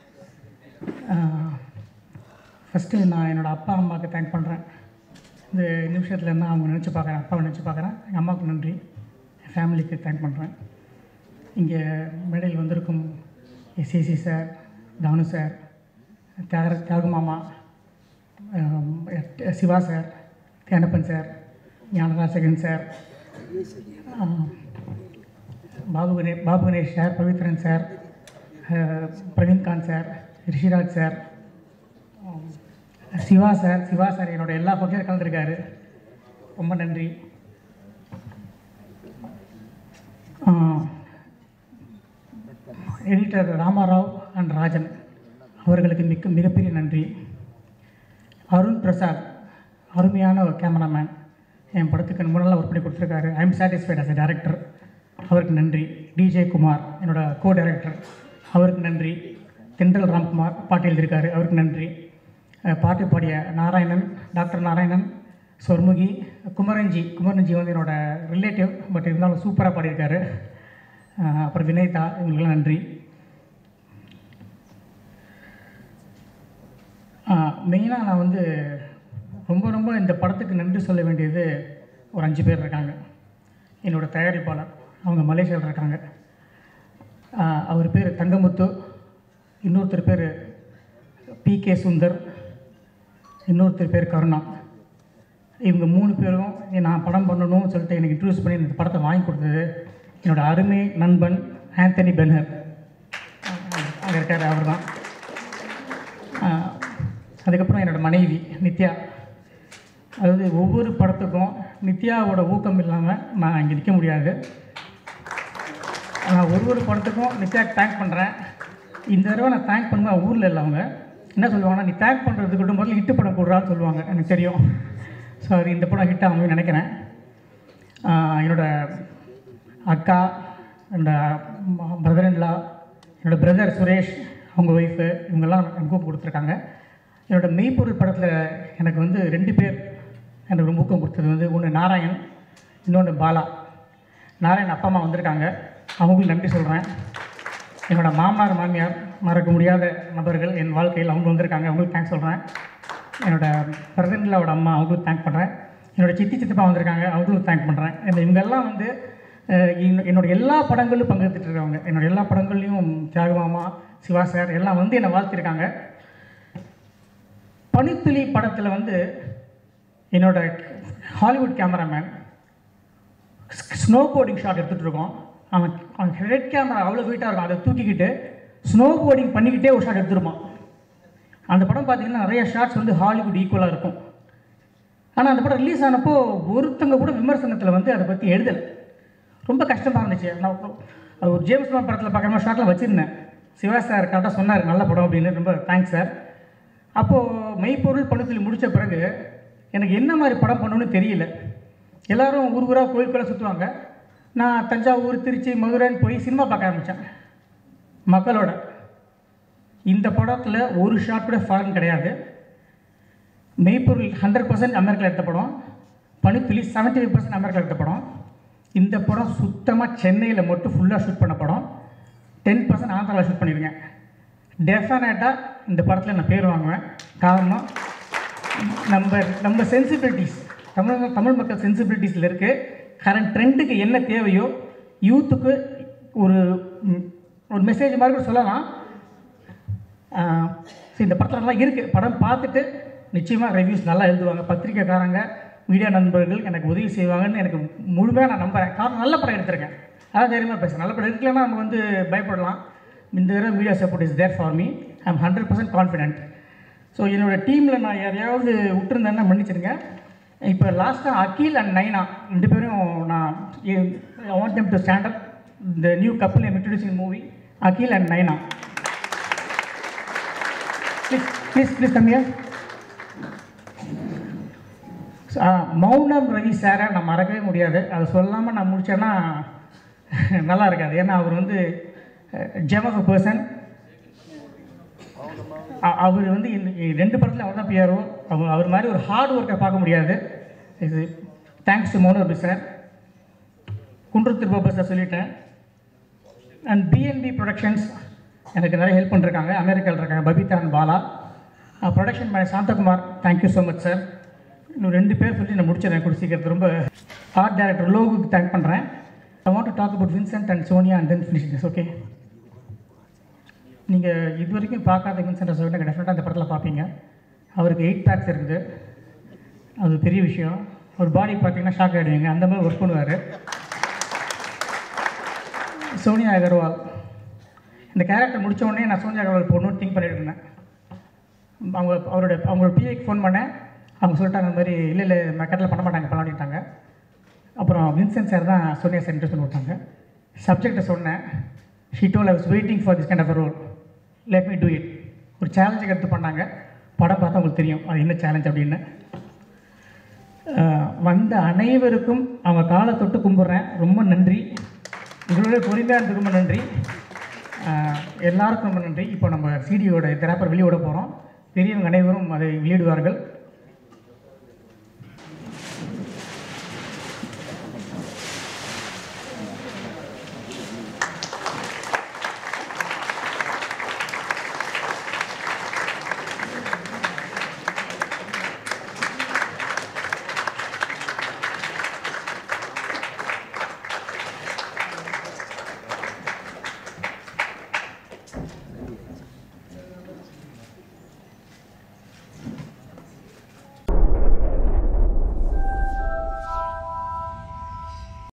ஃபஸ்ட்டு நான் என்னோடய அப்பா அம்மாவுக்கு தேங்க் பண்ணுறேன் இந்த நிமிஷத்தில் இருந்தால் அவங்க நினச்சி பார்க்குறேன் அப்பாவை நினச்சி பார்க்குறேன் எங்கள் அம்மாவுக்கு நன்றி என் ஃபேமிலிக்கு தேங்க் பண்ணுறேன் இங்கே மேடையில் வந்திருக்கும் எஸ்ஏசி சார் தானு சார் தியாக தியாக மாமா ஆம், Siva sir Thenappan sir Gnanarasagan sir ஆம், பாபு கணே பாபு கணேஷ் சார் பவித்ரன் சார் அஹ், பிரவீன்காந்த் சார் ரிஷிராஜ் சார் ஆம், சிவா சார் சிவா சார் என்னோட எல்லா ஃபங்க்ஷனும் கலந்துருக்காரு ரொம்ப நன்றி எடிட்டர் ராமாராவ் அண்ட் ராஜன் அவர்களுக்கு மிக்க மிகப்பெரிய நன்றி அருண் பிரசாத் அருமையான ஒரு கேமராமேன் என் படத்துக்கு ரொம்ப நல்லா ஒர்க் பண்ணி கொடுத்துருக்காரு I am satisfied as a director அவருக்கு நன்றி டிஜே குமார் என்னோட கோ டைரக்டர் அவருக்கு நன்றி தென்றல் ராம்குமார் பாட்டு எழுதியிருக்காரு அவருக்கு நன்றி அஹ் பாட்டு பாடிய நாராயணன் டாக்டர் நாராயணன் சொர்முகி குமரன்ஜி குமரன்ஜி வந்து என்னோட ரிலேட்டிவ் பட் இருந்தாலும் சூப்பராக பாடியிருக்காரு அஹ் அப்புறம் வினய்தா இவங்களுக்கெல்லாம் நன்றி மெயினாக நான் வந்து ரொம்ப ரொம்ப இந்த படத்துக்கு நன்றி சொல்ல வேண்டியது ஒரு அஞ்சு பேர் இருக்காங்க என்னோடய தயாரிப்பாளர் அவங்க மலேசியாவில் இருக்காங்க ஆஹ் அவர் பேர் தங்கமுத்து இன்னொருத்தர் பேர் பி கே சுந்தர் இன்னொருத்தர் பேர் கருணா இவங்க மூணு பேரும் நான் படம் பண்ணணும்னு சொல்லிட்டு எனக்கு இன்ட்ரடியூஸ் பண்ணி இந்த படத்தை வாங்கி கொடுத்தது என்னோட அருமை நண்பன் ஆந்தனி பென்ஹர் அங்கே இருக்கார் அவர் தான் அதுக்கப்புறம் என்னோடய மனைவி நித்யா அதாவது ஒவ்வொரு படத்துக்கும் நித்யாவோட ஊக்கம் இல்லாமல் நான் இங்கே நிற்க முடியாது நான் ஒரு ஒரு படத்துக்கும் நித்யாக்கு தேங்க் பண்ணுறேன் இந்த தடவை நான் தேங்க் பண்ணுவேன் ஊரில் இல்லை அவங்க என்ன சொல்லுவாங்கன்னா நீ தேங்க் பண்ணுறதுக்கு கூட முதல்ல ஹிட்டு படம் போடுறான்னு சொல்லுவாங்க எனக்கு தெரியும் ஸோ அது இந்த படம் ஹிட் ஆகும் நினைக்கிறேன் ஆஹ் என்னோட அக்கா என்னோட பிரதர் இன்லா என்னோட பிரதர் சுரேஷ் அவங்க ஒய்ஃபு இவங்கெல்லாம் எனக்கு ஊக்கம் கொடுத்துருக்காங்க என்னோட மெய்ப்பொருள் படத்தில் எனக்கு வந்து ரெண்டு பேர் எனக்கு ரொம்ப ஊக்கம் கொடுத்தது வந்து ஒன்று நாராயண் இன்னொன்று பாலா நாராயண் அப்பா அம்மா வந்திருக்காங்க அவங்களுக்கு நன்றி சொல்கிறேன் என்னோட மாமனார் மாமியார் மறக்க முடியாத நபர்கள் என் வாழ்க்கையில் அவங்க வந்திருக்காங்க அவங்களுக்கு தேங்க்ஸ் சொல்கிறேன் என்னோட பிரதன்லாவோட அம்மா அவங்களுக்கு தேங்க் பண்ணுறேன் என்னோட சித்தி சித்தப்பா வந்திருக்காங்க அவங்களுக்கு தேங்க் பண்ணுறேன் இந்த இவங்கெல்லாம் வந்து அஹ், என்னோ- என்னோட எல்லா படங்களிலும் பங்கெடுத்துட்டு இருக்காங்க என்னோட எல்லா படங்கள்லையும் தியாகமாமா சிவா சார் எல்லாம் வந்து என்னை வாழ்த்திருக்காங்க பனித்துளி படத்தில் வந்து என்னோட Hollywood cameraman snowboarding shot எடுத்துகிட்டு இருக்கோம் அவன் அவன் ரெட் கேமரா அவ்வளோ வெயிட்டாக இருக்கும் அதை தூக்கிக்கிட்டு ஸ்னோ போர்டிங் பண்ணிக்கிட்டே ஒரு ஷாட் எடுத்துருப்பான் அந்த படம் பார்த்தீங்கன்னா நிறைய ஷாட்ஸ் வந்து ஹாலிவுட் ஈக்குவலாக இருக்கும் ஆனால் அந்த படம் ரிலீஸ் ஆனப்போ ஒருத்தங்க கூட விமர்சனத்தில் வந்து அதை பற்றி எழுதலை ரொம்ப கஷ்டமாக இருந்துச்சு நான் அப்புறம் அது ஒரு ஜேம்ஸ் பாண்ட் படத்தில் பார்க்குற மாதிரி ஷாட்டில் வச்சுருந்தேன் சிவா சார் கரெக்டாக சொன்னார் நல்ல படம் அப்படின்னு ரொம்ப தேங்க்ஸ் சார் அப்போது மெய்ப்பொருள் படத்தில் முடித்த பிறகு எனக்கு என்ன மாதிரி படம் பண்ணணும்னு தெரியல எல்லாரும் ஊர் ஊராக கோயிலுக்குள்ளே சுற்றுவாங்க நான் தஞ்சாவூர் திருச்சி மதுரைன்னு போய் சினிமா பார்க்க ஆரம்பித்தேன் மக்களோட இந்த படத்தில் ஒரு ஷாட் கூட ஃபாரின் கிடையாது மெய்ப்பொருள் ஹண்ட்ரட் பர்சன்ட் அமெரிக்காவில் எடுத்த படம் பனித்துளி செவன்ட்டி ஃபைவ் பர்சன்ட் அமெரிக்காவில் எடுத்த படம் இந்த படம் சுத்தமாக சென்னையில் மட்டும் ஃபுல்லாக ஷூட் பண்ண படம் டென் பர்சன்ட் ஆந்திராவில் ஷூட் பண்ணியிருக்கேன் டெஃபினட்டாக இந்த படத்தில் நான் பேர் வாங்குவேன் காரணம் நம்ம நம்ம சென்சிபிலிட்டிஸ் தமிழ் தமிழ் மக்கள் சென்சிபிலிட்டிஸில் இருக்குது கரண்ட் ட்ரெண்டுக்கு என்ன தேவையோ யூத்துக்கு ஒரு ம், ஒரு மெசேஜ் மாதிரி கூட சொல்லலாம் ஆஹ், சரி இந்த படத்தில் நல்லா இருக்குது படம் பார்த்துட்டு நிச்சயமாக ரிவ்யூஸ் நல்லா எழுதுவாங்க பத்திரிக்கைக்காரங்க மீடியா நண்பர்கள் எனக்கு உதவி செய்வாங்கன்னு எனக்கு முழுமையாக நான் நம்புகிறேன் காரணம் நல்ல படம் எடுத்திருக்கேன் அதான் தைரியமாக பேசுகிறேன் நல்ல படம் எடுக்கலைன்னா நம்ம வந்து பயப்படலாம் இந்த தடவை media support is there for me I am hundred percent confident so என்னோடய டீமில் நான் யாரையாவது விட்டுருந்தேன்னா மன்னிச்சிருங்க இப்போ லாஸ்ட்டாக அகில் அண்ட் நைனா ரெண்டு பேரும் நான் I want them to stand up the new couple am introducing movie Akhil and Naina please please please கம்மியா மௌனம் ரவி சாரை நான் மறக்கவே முடியாது அதை சொல்லாமல் நான் முடித்தேன்னா நல்லா இருக்காது ஏன்னா அவர் வந்து ஜெம் ஆஃப் அ பர்சன் அவர் வந்து இந்த ரெண்டு படத்தில் அவர் தான் பிஆர்ஓ அவர் அவர் மாதிரி ஒரு ஹார்ட் ஒர்க்கை பார்க்க முடியாது இது தேங்க்ஸ் டு மௌன ரவி சார் குன்று திருப்பாபா சார் சொல்லிட்டேன் அண்ட் பிஎன்பி ப்ரொடக்ஷன்ஸ் எனக்கு நிறைய ஹெல்ப் பண்ணிருக்காங்க அமெரிக்காவில் இருக்காங்க Babitha and Bala production manage Santhakumar thank you so much sir இன்னும் ரெண்டு பேர் சொல்லி நான் முடிச்சிடறேன் கூட சீக்கிரத்து ரொம்ப ஆர்ட் டைரக்டர் லோகுக்கு தேங்க் பண்ணுறேன் I want to talk about Vincent and Sonia and then finish this okay நீங்கள் இது வரைக்கும் பார்க்காத வின்சென்ட் சோனியா டெஃபினட்டாக அந்த படத்தில் பார்ப்பீங்க அவருக்கு எயிட் பேக்ஸ் இருக்குது அது பெரிய விஷயம் ஒரு பாடி பார்த்தீங்கன்னா ஷாக் ஆகிடுவீங்க அந்த மாதிரி ஒர்க் பண்ணுவார் சோனியா அகர்வால் இந்த கேரக்டர் முடிச்ச உடனே நான் சோனியா அகர்வால் போடணும்னு திங்க் பண்ணிட்டு இருந்தேன் அவங்க அவரோட அவங்களோட பிஏக்கு ஃபோன் பண்ணேன் அவங்க சொல்லிட்டாங்க இந்த மாதிரி இல்லை இல்லை மெக்கட்டில் பண்ண மாட்டாங்க பண்ணலான்ட்டாங்க அப்புறம் வின்சென்ட் சார் தான் சோனியா சார் இன்ட்ரெஸ்ட் கொடுத்தாங்க சப்ஜெக்டை சொன்னேன் she told I was waiting for this kind of role let me do it ஒரு சேலஞ்சுக்கு எடுத்து பண்ணாங்க படம் பார்த்தா உங்களுக்கு தெரியும் அது என்ன சேலஞ்ச் அப்படின்னு அஹ் வந்த அனைவருக்கும் அவங்க காலை தொட்டு கும்பிட்றேன் ரொம்ப நன்றி உங்களோட பொறுமையாக இருந்தது ரொம்ப நன்றி அஹ் எல்லாருக்கும் ரொம்ப நன்றி இப்போ நம்ம சிடியோட திராப்பர் வெளியிட போகிறோம் பெரியவங்க அனைவரும் அதை வெளியிடுவார்கள்